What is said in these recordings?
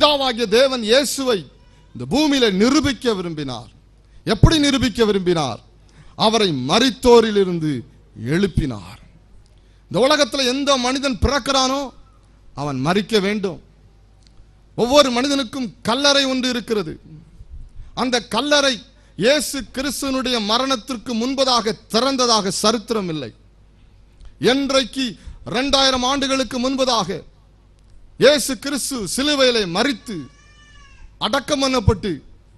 பிதாவாகிய தேவன் இயேசுவை இந்த பூமியில நிரூபிக்க விரும்பினார் எப்படி நிரூபிக்க விரும்பினார் அவரை மரித்தோரிலிருந்து எழுப்பினார் இந்த உலகத்துல எந்த மனிதன் பிறக்கிறானோ அவன் மரிக்க வேண்டும் ஒவ்வொரு மனிதனுக்கும் கல்லறை ஒன்று இருக்கிறது அந்த கல்லறை இயேசு கிறிஸ்துவனுடைய மரணத்திற்கு முன்பதாக திறந்ததாக சரித்திரம் இல்லை என்றைக்கு இரண்டாயிரம் ஆண்டுகளுக்கு முன்பதாக இயேசு கிறிஸ்து சிலுவையிலே மரித்து அடக்கம் பண்ணப்பட்டு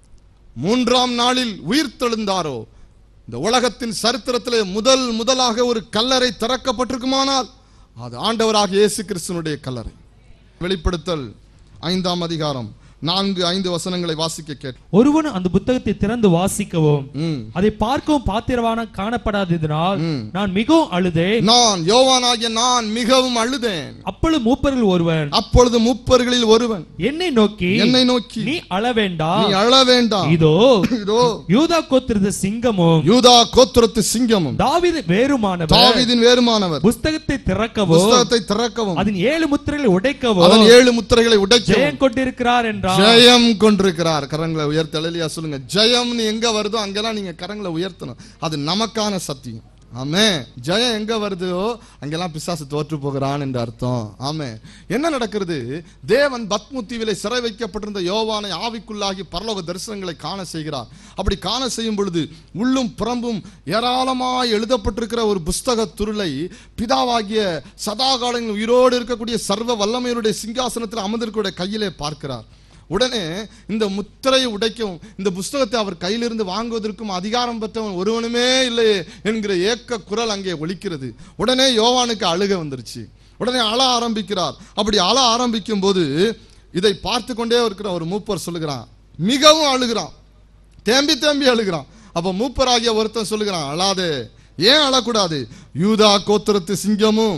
மூன்றாம் நாளில் உயிர் தெழுந்தாரோ இந்த உலகத்தின் சரித்திரத்திலே முதல் முதலாக ஒரு கல்லறை திறக்கப்பட்டிருக்குமானால் அது ஆண்டவராக இயேசு கிறிஸ்துவனுடைய கல்லறை வெளிப்படுத்தல் ஐந்தாம் அதிகாரம் நான்கு ஐந்து வசனங்களை வாசிக்க கேட்டு ஒருவன் அந்த புத்தகத்தை திறந்து வாசிக்கவும் ம். அதை பார்க்கவும் பாத்திரவான காணப்படாததினால் நான் மிகவும் அழுதேன் நான் யோவானாகிய நான் மிகவும் அழுதேன் அப்பொழுது மூப்பரில் ஒருவன் அப்பொழுது முப்பர்களில் ஒருவன் என்னை நோக்கி என்னை நோக்கி நீ அழ வேண்டாம் நீ அழ வேண்டாம் இதோ இதோ யூதா கோத்திரத சிங்கமும் யூதா கோத்திரத்து சிங்கமும் தாவீது வேறுமானவர் தாவீதின் வேறுமானவர் புஸ்தகத்தை திறக்கவும் புஸ்தகத்தை திறக்கவும் அதன் ஏழு முத்திரைகளை உடைக்கவும் அதன் ஏழு முத்திரைகளை உடைக்கவும் ஜெயம் கொண்டிருக்கிறார் என்றார் ஜெயம் கொண்டிருக்கிறார் கரங்களை உயர்த்த எலியா சொல்லுங்க ஜெயம்னு எங்க வருதோ அங்கெல்லாம் நீங்க கரங்களை உயர்த்தணும் அது நமக்கான சத்தியம் ஆமே ஜெயம் எங்க வருதோ அங்கெல்லாம் பிசாசு தோற்று போகிறான் என்று அர்த்தம் ஆமே என்ன நடக்கிறது தேவன் பத்மு தீவிலே சிறை வைக்கப்பட்டிருந்த யோவானை ஆவிக்குள்ளாகி பரலோக தரிசனங்களை காண செய்கிறார் அப்படி காண செய்யும் பொழுது உள்ளும் புறம்பும் ஏராளமாய் எழுதப்பட்டிருக்கிற ஒரு புஸ்தக துருளை பிதாவாகிய சதாகாலங்கள் உயிரோடு இருக்கக்கூடிய சர்வ வல்லமையுடைய சிங்காசனத்தில் அமர்ந்திருக்கூடிய கையிலே பார்க்கிறார் உடனே இந்த முத்திரையை உடைக்கவும் இந்த புஸ்தகத்தை அவர் கையிலிருந்து வாங்குவதற்கும் அதிகாரம் பெற்றவன் ஒருவனுமே இல்லையே என்கிற ஏக்க குரல் அங்கே ஒலிக்கிறது உடனே யோவானுக்கு அழுக வந்துருச்சு உடனே அழ ஆரம்பிக்கிறார் அப்படி அழ ஆரம்பிக்கும் போது இதை பார்த்து கொண்டே இருக்கிற ஒரு மூப்பர் சொல்லுகிறான் மிகவும் அழுகிறான் தேம்பி தேம்பி அழுகிறான் அப்ப மூப்பராகிய ஒருத்தன் சொல்லுகிறான் அழாதே ஏன் அழக்கூடாது யூதா கோத்திரத்து சிங்கமும்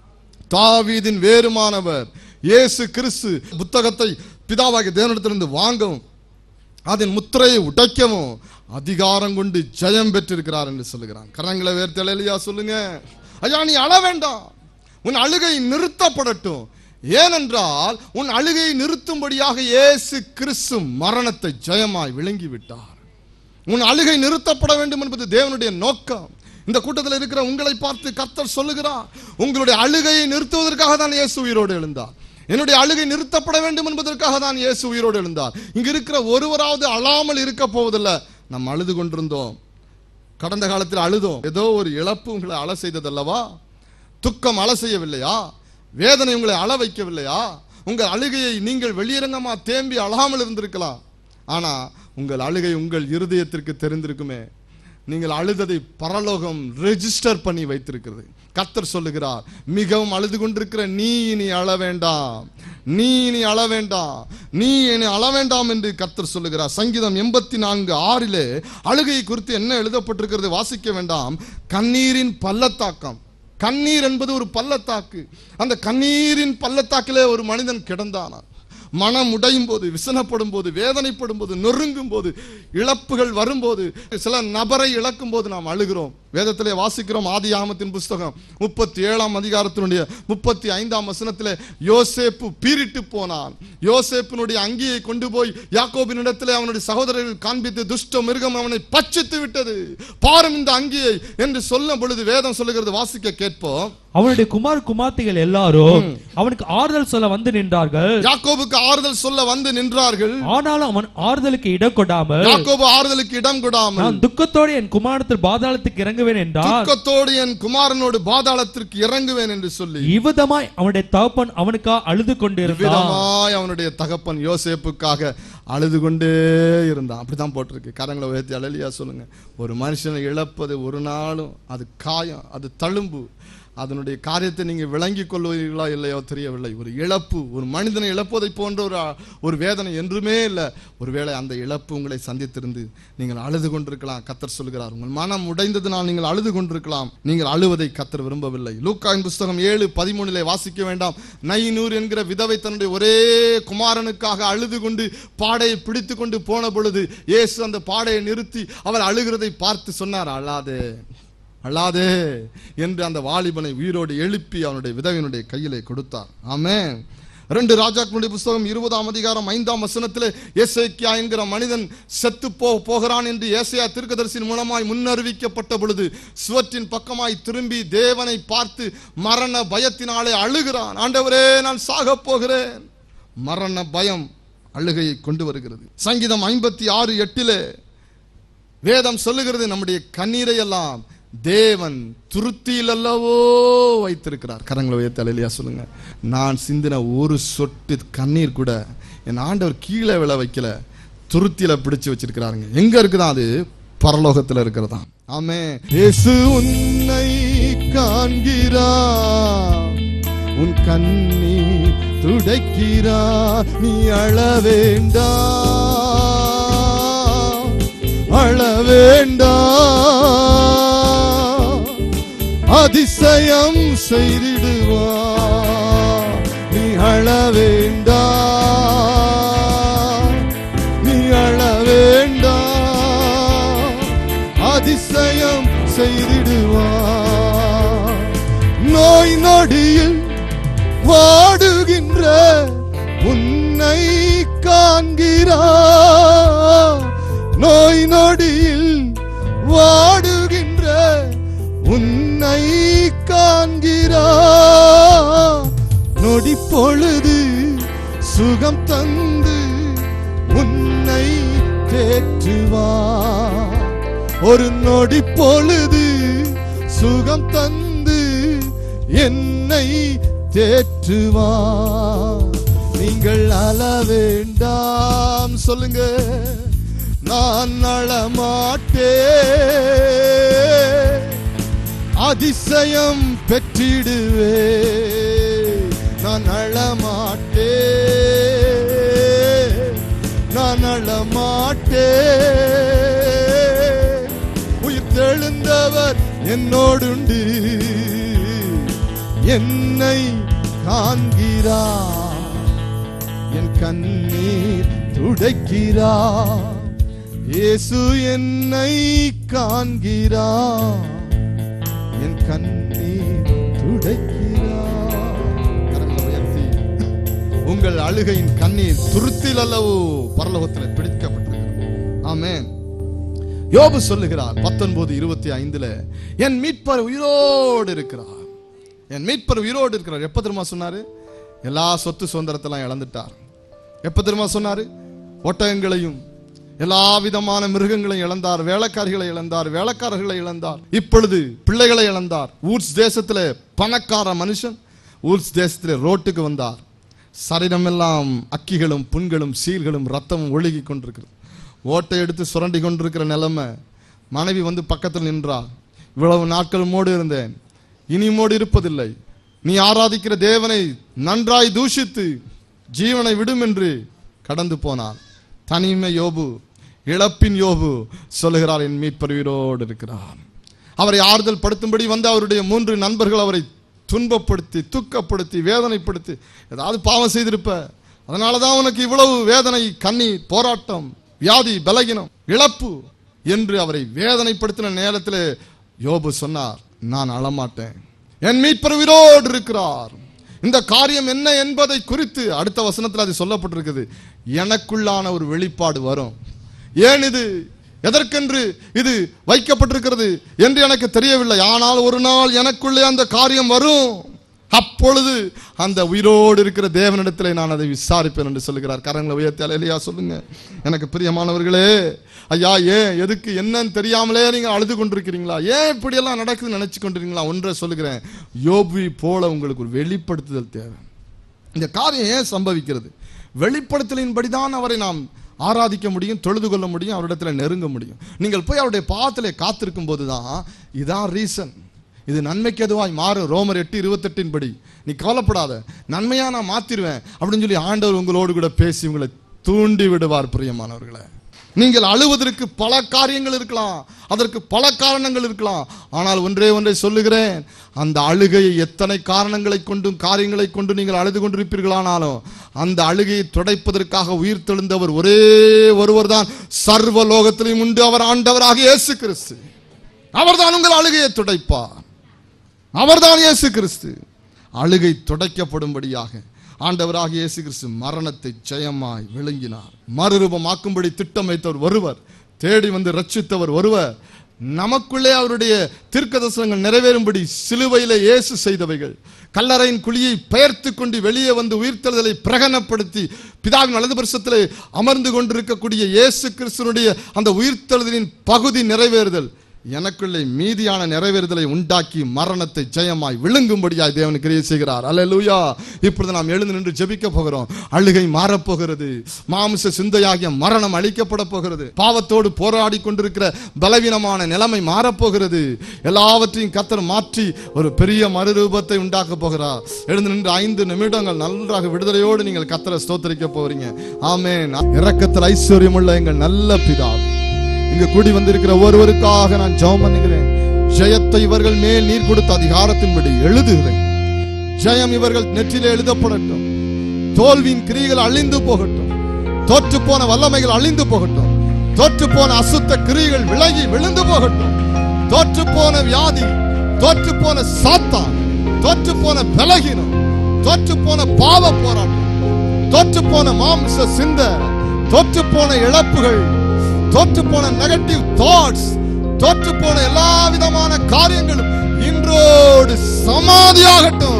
தாவீதின் வேறுமானவர் இயேசு கிறிஸ்து புத்தகத்தை பிதாவாகிய தேவனிடத்திலிருந்து வாங்கவும் அதன் முத்திரையை உடைக்கவும் அதிகாரம் கொண்டு ஜெயம் பெற்றிருக்கிறார் என்று சொல்லுகிறான் கரங்களை வேர்த்தலையா சொல்லுங்க ஐயா நீ அழ வேண்டாம் உன் அழுகை நிறுத்தப்படட்டும் ஏனென்றால் உன் அழுகையை நிறுத்தும்படியாக இயேசு கிறிஸ்து மரணத்தை ஜெயமாய் விளங்கி விட்டார் உன் அழுகை நிறுத்தப்பட வேண்டும் என்பது தேவனுடைய நோக்கம் இந்த கூட்டத்தில் இருக்கிற உங்களை பார்த்து கர்த்தர் சொல்லுகிறார் உங்களுடைய அழுகையை நிறுத்துவதற்காக தான் இயேசு உயிரோடு எழுந்தார் என்னுடைய அழுகை நிறுத்தப்பட வேண்டும் என்பதற்காக தான் இயேசு உயிரோடு எழுந்தார் இங்க இருக்கிற ஒருவராவது அழாமல் இருக்க போவதில்லை நம்ம அழுது கொண்டிருந்தோம் கடந்த காலத்தில் அழுதோம் ஏதோ ஒரு இழப்பு உங்களை அழ செய்ததல்லவா துக்கம் அழ செய்யவில்லையா வேதனை உங்களை அழ வைக்கவில்லையா உங்கள் அழுகையை நீங்கள் வெளியரங்கமா தேம்பி அழாமல் இருந்திருக்கலாம் ஆனா உங்கள் அழுகை உங்கள் இருதயத்திற்கு தெரிந்திருக்குமே நீங்கள் அழுததை பரலோகம் ரெஜிஸ்டர் பண்ணி வைத்திருக்கிறது கர்த்தர் சொல்லுகிறார் மிகவும் அழுது கொண்டிருக்கிற நீ இனி அழ வேண்டாம் நீ இனி அழ வேண்டாம் நீ இனி அழ வேண்டாம் என்று கர்த்தர் சொல்லுகிறார் சங்கீதம் எண்பத்தி நான்கு ஆறிலே அழுகை குறித்து என்ன எழுதப்பட்டிருக்கிறது வாசிக்க வேண்டாம் கண்ணீரின் பள்ளத்தாக்கம் கண்ணீர் என்பது ஒரு பள்ளத்தாக்கு அந்த கண்ணீரின் பள்ளத்தாக்கிலே ஒரு மனிதன் கிடந்தானான் மனம் உடையும் போது விசனப்படும் போது வேதனைப்படும் போது நொறுங்கும் போது இழப்புகள் வரும்போது சில நபரை இழக்கும் போது நாம் அழுகிறோம் வேதத்திலே வாசிக்கிறோம் ஆதி ஆமத்தின் புஸ்தகம் முப்பத்தி ஏழாம் அதிகாரத்தினுடைய முப்பத்தி ஐந்தாம் வசனத்திலே யோசேப்பு பீரிட்டு போனான் யோசேப்பினுடைய அங்கியை கொண்டு போய் யாக்கோபினிடத்திலே அவனுடைய சகோதரர்கள் காண்பித்து துஷ்ட மிருகம் அவனை பட்சித்து விட்டது பாரும் இந்த அங்கியை என்று சொல்லும் பொழுது வேதம் சொல்லுகிறது வாசிக்க கேட்போம் அவனுடைய குமார் குமார்த்திகள் எல்லாரும் அவனுக்கு ஆறுதல் சொல்ல வந்து நின்றார்கள் யாக்கோபுக்கு ஆறுதல் சொல்ல வந்து நின்றார்கள் ஆனாலும் அவன் ஆறுதலுக்கு இடம் கொடாமல் யாக்கோபு ஆறுதலுக்கு இடம் கொடாமல் நான் துக்கத்தோடு என் குமாரத்தில் பாதாளத்துக்கு இறங்குவேன் என்றார் துக்கத்தோடு என் குமாரனோடு பாதாளத்திற்கு இறங்குவேன் என்று சொல்லி இவ்விதமாய் அவனுடைய தகப்பன் அவனுக்கா அழுது கொண்டிருந்தான் விதமாய் அவனுடைய தகப்பன் யோசேப்புக்காக அழுது கொண்டே இருந்தான் அப்படிதான் போட்டிருக்கு கரங்களை உயர்த்தி அழலியா சொல்லுங்க ஒரு மனுஷனை இழப்பது ஒரு நாளும் அது காயம் அது தழும்பு அதனுடைய காரியத்தை நீங்க விளங்கிக் கொள்வீர்களா இல்லையோ தெரியவில்லை ஒரு இழப்பு ஒரு மனிதனை இழப்பதை போன்ற ஒரு ஒரு வேதனை என்றுமே இல்லை ஒருவேளை அந்த இழப்பு உங்களை சந்தித்திருந்து நீங்கள் அழுது கொண்டிருக்கலாம் கத்தர் சொல்கிறார் உங்கள் மனம் உடைந்ததினால் நீங்கள் அழுது கொண்டிருக்கலாம் நீங்கள் அழுவதை கத்தர் விரும்பவில்லை லூக்காயின் புஸ்தகம் ஏழு பதிமூணிலே வாசிக்க வேண்டாம் நைநூறு என்கிற விதவை தன்னுடைய ஒரே குமாரனுக்காக அழுது கொண்டு பாடையை பிடித்து கொண்டு போன பொழுது இயேசு அந்த பாடையை நிறுத்தி அவர் அழுகிறதை பார்த்து சொன்னார் அழாதே அழாதே என்று அந்த வாலிபனை உயிரோடு எழுப்பி அவனுடைய விதவினுடைய கையிலே கொடுத்தார் ஆமென் ரெண்டு ராஜாக்களுடைய புஸ்தகம் இருபதாம் அதிகாரம் ஐந்தாம் வசனத்திலே எசேக்கியா என்கிற மனிதன் செத்து போ போகிறான் என்று ஏசையா தீர்க்கதரிசியின் மூலமாய் முன்னறிவிக்கப்பட்ட பொழுது சுவற்றின் பக்கமாய் திரும்பி தேவனை பார்த்து மரண பயத்தினாலே அழுகிறான் ஆண்டவரே நான் சாகப் போகிறேன் மரண பயம் அழுகையை கொண்டு வருகிறது சங்கீதம் ஐம்பத்தி ஆறு எட்டிலே வேதம் சொல்லுகிறது நம்முடைய கண்ணீரை எல்லாம் தேவன் துருத்தியில் அல்லவோ வைத்திருக்கிறார் கரங்களை உயர்த்தி அலையிலையா சொல்லுங்க நான் சிந்தின ஒரு சொட்டு கண்ணீர் கூட என் ஆண்டவர் கீழே விழ வைக்கல துருத்தியில பிடிச்சு வச்சிருக்கிறாருங்க எங்க இருக்குதா அது பரலோகத்துல இருக்கிறதா ஆமே இயேசு உன்னை காண்கிறார் உன் கண்ணீர் துடைக்கிறார் நீ அழ வேண்டாம் அழ வேண்டாம் அதிசயம் செய்திடுவார் நீ அழ வேண்டாம் நீ அழ வேண்டாம் அதிசயம் செய்திடுவார் நோய் நொடியில் வாடுகின்ற உன்னை காண்கிறார் நோய் நொடியில் வாடுகின்ற உன்னை காண்கிறார் நொடி பொழுது சுகம் தந்து உன்னை தேற்றுவார் ஒரு நொடி பொழுது சுகம் தந்து என்னை தேற்றுவார் நீங்கள் அழ வேண்டாம் சொல்லுங்க நான் அழமாட்டேன் அதிசயம் பெற்றிடுவே நான் அழமாட்டேன் நான் அழமாட்டேன் உயிர் தெழுந்தவர் என்னோடுண்டு என்னை காண்கிறார் என் கண்ணீர் துடைக்கிறார் இயேசு என்னை காண்கிறார் என் கண்ணீர் துடைக்கிறார் கரங்களை உயர்த்தி உங்கள் அழுகையின் கண்ணீர் துருத்தில் அல்லவோ பரலோகத்தில் பிடிக்கப்பட்டிருக்கிறது ஆமென் யோபு சொல்லுகிறார் பத்தொன்பது இருபத்தி ஐந்துல என் மீட்பர் உயிரோடு இருக்கிறார் என் மீட்பர் உயிரோடு இருக்கிறார் எப்ப தெரியுமா சொன்னாரு எல்லா சொத்து சுதந்திரத்தெல்லாம் இழந்துட்டார் எப்ப தெரியுமா சொன்னாரு ஒட்டகங்களையும் எல்லா விதமான மிருகங்களையும் இழந்தார் வேலைக்காரிகளை இழந்தார் வேலைக்காரர்களை இழந்தார் இப்பொழுது பிள்ளைகளை இழந்தார் ஊர்ஸ் தேசத்துல பணக்கார மனுஷன் ஊர்ஸ் தேசத்துல ரோட்டுக்கு வந்தார் சரீரமெல்லாம் அக்கிகளும் புண்களும் சீல்களும் ரத்தமும் ஒழுகி கொண்டிருக்கிறது ஓட்டை எடுத்து சுரண்டி கொண்டிருக்கிற நிலைமை மனைவி வந்து பக்கத்தில் நின்றார் இவ்வளவு நாட்கள் மோடு இருந்தேன் இனி மோடு இருப்பதில்லை நீ ஆராதிக்கிற தேவனை நன்றாய் தூஷித்து ஜீவனை விடும் என்று கடந்து போனார் தனிமை யோபு இழப்பின் யோபு சொல்லுகிறார் என் மீட்பர் உயிரோடு இருக்கிறார் அவரை ஆறுதல் படுத்தும்படி வந்து அவருடைய மூன்று நண்பர்கள் அவரை துன்பப்படுத்தி துக்கப்படுத்தி வேதனைப்படுத்தி ஏதாவது பாவம் செய்திருப்ப அதனால தான் உனக்கு இவ்வளவு வேதனை கண்ணீர் போராட்டம் வியாதி பலகீனம் இழப்பு என்று அவரை வேதனைப்படுத்தின நேரத்தில் யோபு சொன்னார் நான் அழமாட்டேன் என் மீட்பர் உயிரோடு இருக்கிறார் இந்த காரியம் என்ன என்பதை குறித்து அடுத்த வசனத்தில் அது சொல்லப்பட்டிருக்குது எனக்குள்ளான ஒரு வெளிப்பாடு வரும் ஏன் இது எதற்கென்று இது வைக்கப்பட்டிருக்கிறது என்று எனக்கு தெரியவில்லை ஆனால் ஒரு நாள் எனக்குள்ளே அந்த காரியம் வரும் அப்பொழுது அந்த உயிரோடு இருக்கிற தேவனிடத்தில் நான் அதை விசாரிப்பேன் என்று சொல்லுகிறார் கரங்களை உயர்த்தி அலையிலையா சொல்லுங்க எனக்கு பிரியமானவர்களே ஐயா ஏன் எதுக்கு என்னன்னு தெரியாமலே நீங்க அழுது கொண்டிருக்கிறீங்களா ஏன் இப்படியெல்லாம் நடக்குதுன்னு நினைச்சு கொண்டிருக்கீங்களா ஒன்றை சொல்லுகிறேன் யோபி போல உங்களுக்கு ஒரு வெளிப்படுத்துதல் தேவை இந்த காரியம் ஏன் சம்பவிக்கிறது வெளிப்படுத்தலின்படி தான் அவரை நாம் ஆராதிக்க முடியும் தொழுது கொள்ள முடியும் அவரிடத்துல நெருங்க முடியும் நீங்கள் போய் அவருடைய பாதத்திலே காத்திருக்கும் போது தான் இதான் ரீசன் இது நன்மைக்கு எதுவாய் மாறும் ரோமர் எட்டு இருபத்தெட்டின் படி நீ கவலைப்படாத நன்மையா நான் மாத்திருவேன் அப்படின்னு சொல்லி ஆண்டவர் உங்களோடு கூட பேசி உங்களை தூண்டி விடுவார் பிரியமானவர்களை நீங்கள் அழுவதற்கு பல காரியங்கள் இருக்கலாம் அதற்கு பல காரணங்கள் இருக்கலாம் ஆனால் ஒன்றே ஒன்றை சொல்லுகிறேன் அந்த அழுகையை எத்தனை காரணங்களை கொண்டும் காரியங்களை கொண்டு நீங்கள் அழுது கொண்டிருப்பீர்களானாலும் அந்த அழுகையை துடைப்பதற்காக உயிர் தெழுந்தவர் ஒரே ஒருவர் தான் சர்வ லோகத்திலையும் உண்டு அவர் ஆண்டவராக இயேசு கிறிஸ்து அவர்தான் உங்கள் அழுகையை துடைப்பார் அவர்தான் இயேசு கிறிஸ்து அழுகை துடைக்கப்படும்படியாக ஆண்டவராகிய இயேசு கிறிஸ்து மரணத்தை ஜெயமாய் விழுங்கினார் மறுரூபமாக்கும்படி திட்டம் வைத்தவர் ஒருவர் தேடி வந்து ரட்சித்தவர் ஒருவர் நமக்குள்ளே அவருடைய தீர்க்கதரிசனங்கள் நிறைவேறும்படி சிலுவையிலே இயேசு செய்தவைகள் கல்லறையின் குழியை பெயர்த்து கொண்டு வெளியே வந்து உயிர்த்தெழுதலை பிரகடனப்படுத்தி பிதாவின் வலது பரிசத்திலே அமர்ந்து கொண்டிருக்கக்கூடிய இயேசு கிறிஸ்துனுடைய அந்த உயிர்த்தெழுதலின் பகுதி நிறைவேறுதல் எனக்குள்ளே மீதியான நிறைவேறுதலை உண்டாக்கி மரணத்தை ஜெயமாய் விழுங்கும்படியாய் தேவன் கிரியை செய்கிறார் அல்லேலூயா இப்பொழுது நாம் எழுந்து நின்று ஜெபிக்க போகிறோம் அழுகை மாறப்போகிறது மாமிச சிந்தையாகிய மரணம் அழிக்கப்பட போகிறது பாவத்தோடு போராடி கொண்டிருக்கிற பலவீனமான நிலைமை மாறப்போகிறது எல்லாவற்றையும் கத்தர் மாற்றி ஒரு பெரிய மறுரூபத்தை உண்டாக்க போகிறார் எழுந்து நின்று ஐந்து நிமிடங்கள் நன்றாக விடுதலையோடு நீங்கள் கத்தரை ஸ்தோத்தரிக்க போறீங்க ஆமென் இரக்கத்தில் ஐஸ்வர்யமுள்ள எங்கள் நல்ல பிதாவே இங்கு கூடி வந்திருக்கிற ஒருவருக்காக நான் ஜெபம் பண்ணுகிறேன் ஜெயத்தை இவர்கள் மேல் நீர் கொடுத்த அதிகாரத்தின்படி எழுதுகிறேன் ஜெயம் இவர்கள் நெற்றிலே எழுதப்படட்டும் தோல்வியின் கிரிகள் அழிந்து போகட்டும் தோற்று போன வல்லமைகள் அழிந்து போகட்டும் தோற்று போன அசுத்த கிரிகள் விலகி விழுந்து போகட்டும் தோற்று போன வியாதி தோற்று போன சாத்தான் தோற்று போன பலகீனம் தோற்று போன பாவ போராட்டம் தோற்று போன மாம்ச சிந்த தோற்று போன இழப்புகள் தோற்று போன நெகட்டிவ் தாட்ஸ் தோற்று போன எல்லா விதமான காரியங்களும் இன்றோடு சமாதியாகட்டும்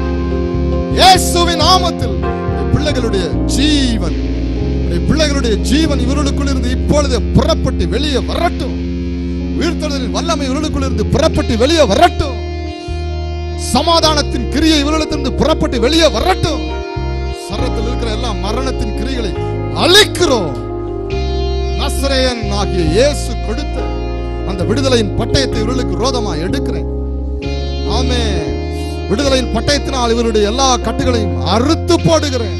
இயேசுவின் நாமத்தில் உம்முடைய பிள்ளைகளுடைய ஜீவன் உம்முடைய பிள்ளைகளுடைய ஜீவன் இவர்களுக்குள் இருந்து இப்பொழுது புறப்பட்டு வெளியே வரட்டும் உயிர்த்தெழுதலின் வல்லமை இவர்களுக்குள் இருந்து புறப்பட்டு வெளியே வரட்டும் சமாதானத்தின் கிரியை இவர்களிடத்திலிருந்து புறப்பட்டு வெளியே வரட்டும் சரத்தில் இருக்கிற எல்லா மரணத்தின் கிரிகளை அழிக்கிறோம் நசரேயன் ஆகிய இயேசு கொடுத்த அந்த விடுதலையின் பட்டயத்தை இவர்களுக்கு ரோதமா எடுக்கிறேன் ஆமே விடுதலையின் பட்டயத்தினால் இவருடைய எல்லா கட்டுகளையும் அறுத்து போடுகிறேன்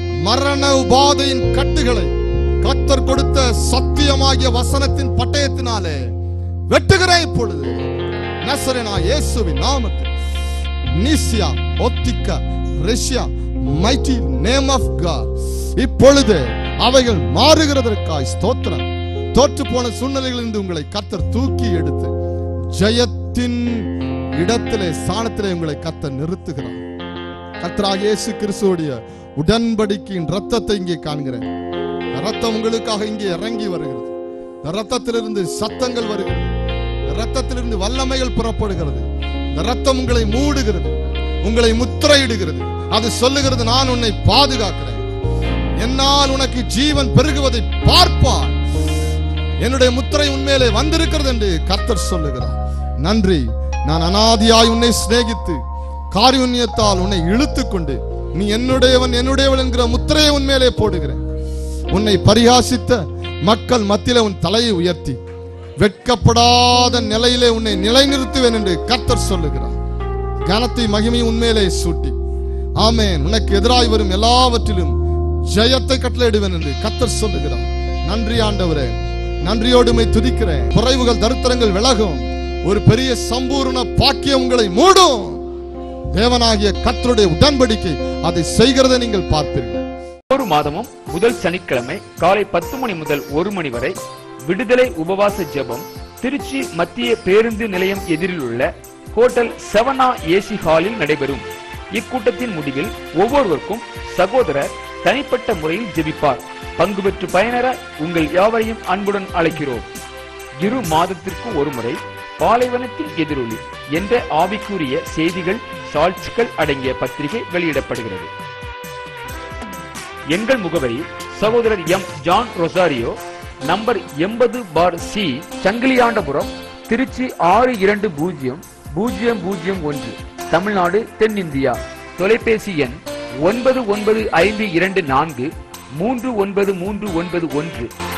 மரண உபாதையின் கட்டுகளை கத்தர் கொடுத்த சத்தியமாகிய வசனத்தின் பட்டயத்தினாலே வெட்டுகிறேன் இப்பொழுது நசரேனா இயேசுவின் நாமத்தில் நிசியா ஒத்திக்கா ரஷ்யா மைட்டி நேம் ஆஃப் காட் இப்பொழுது அவைகள் மாறுகிறதற்காய் ஸ்தோத்திரம் தோற்று போன சூழ்நிலைகளிலிருந்து உங்களை கத்தர் தூக்கி எடுத்து ஜெயத்தின் இடத்திலே ஸ்தானத்திலே உங்களை கத்தர் நிறுத்துகிறார் கத்தராக இயேசு கிறிஸ்துவுடைய உடன்படிக்கையின் ரத்தத்தை இங்கே காண்கிறேன் இந்த ரத்தம் உங்களுக்காக இங்கே இறங்கி வருகிறது இந்த ரத்தத்திலிருந்து சத்தங்கள் வருகிறது இந்த ரத்தத்திலிருந்து வல்லமைகள் புறப்படுகிறது இந்த ரத்தம் உங்களை மூடுகிறது உங்களை முத்திரையிடுகிறது அது சொல்லுகிறது நான் உன்னை பாதுகாக்கிறேன் என்னால் உனக்கு ஜீவன் பெருகுவதை பார்ப்பார் என்னுடைய முத்திரை உன்மேலே வந்திருக்கிறது என்று கர்த்தர் சொல்லுகிறார் நன்றி நான் அனாதியாய் உன்னை சிநேகித்து காரியுண்யத்தால் உன்னை இழுத்துக் கொண்டு நீ என்னுடையவன் என்னுடையவள் என்கிற முத்திரையை உன்மேலே போடுகிறேன் உன்னை பரிகாசித்த மக்கள் மத்தியிலே உன் தலையை உயர்த்தி வெட்கப்படாத நிலையிலே உன்னை நிலைநிறுத்துவேன் என்று கர்த்தர் சொல்லுகிறார் கனத்தை மகிமை உன்மேலே சூட்டி ஆமென் உனக்கு எதிராய் வரும் எல்லாவற்றிலும் ஜெயத்தை கட்டளையிடுவேன் என்று கர்த்தர் சொல்லுகிறார் நன்றி ஆண்டவரே நன்றியோடு உம்மை துதிக்கிறேன் குறைவுகள் தரித்திரங்கள் விலகும் ஒரு பெரிய சம்பூர்ண பாக்கியம் உங்களை மூடும் தேவனாகிய கர்த்தருடைய உடன்படிக்கை அதை செய்கிறதை நீங்கள் பார்ப்பீர்கள் ஒவ்வொரு மாதமும் முதல் சனிக்கிழமை காலை பத்து மணி முதல் ஒரு மணி வரை விடுதலை உபவாச ஜெபம் திருச்சி மத்திய பேருந்து நிலையம் எதிரில் உள்ள ஹோட்டல் செவனா ஏசி ஹாலில் நடைபெறும் இக்கூட்டத்தின் முடிவில் ஒவ்வொருவருக்கும் சகோதரர் தனிப்பட்ட முறையில் ஜெபிப்பார் பங்கு பெற்று பயனர உங்கள் யாவரையும் அன்புடன் அழைக்கிறோம் இரு மாதத்திற்கு ஒருமுறை பாலைவனத்தின் எதிரொலி என்ற ஆவிக்குரிய செய்திகள் சால்ட்ஸ்கள் அடங்கிய பத்திரிகை வெளியிடப்படுகிறது எங்கள் முகவரி சகோதரர் எம் ஜான் ரொசாரியோ நம்பர் எண்பது பார் சி சங்கிலியாண்டபுரம் திருச்சி ஆறு இரண்டு பூஜ்ஜியம் பூஜ்ஜியம் பூஜ்ஜியம் ஒன்று தமிழ்நாடு தென்னிந்தியா தொலைபேசி எண் ஒன்பது ஒன்பது ஐந்து இரண்டு நான்கு மூன்று ஒன்பது மூன்று ஒன்பது ஒன்று